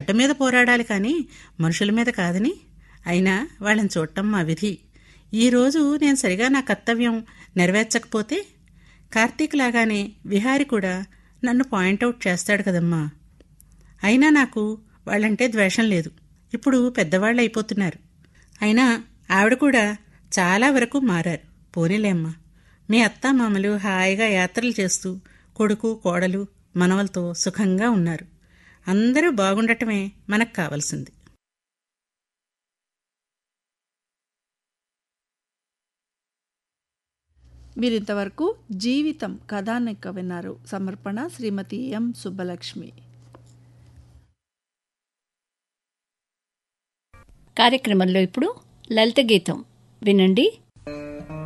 గడ్డ మీద పోరాడాలి కానీ మనుషుల మీద కాదని అయినా వాళ్ళని చూడటం మా విధి ఈరోజు నేను సరిగా నా కర్తవ్యం నెరవేర్చకపోతే కార్తీక్ లాగానే విహారి కూడా నన్ను పాయింట్అవుట్ చేస్తాడు కదమ్మా అయినా నాకు వాళ్ళంటే ద్వేషం లేదు ఇప్పుడు పెద్దవాళ్ళు అయిపోతున్నారు అయినా ఆవిడ కూడా చాలా వరకు మారారు పోనీలేమ్మా మీ అత్త మామలు హాయిగా యాత్రలు చేస్తూ కొడుకు కోడలు మనవలతో సుఖంగా ఉన్నారు అందరూ బాగుండటమే మనకు కావలసింది మీరింతవరకు జీవితం కథానిక విన్నారు సమర్పణ శ్రీమతి ఎం సుబ్బలక్ష్మి కార్యక్రమంలో ఇప్పుడు లలిత గీతం వినండి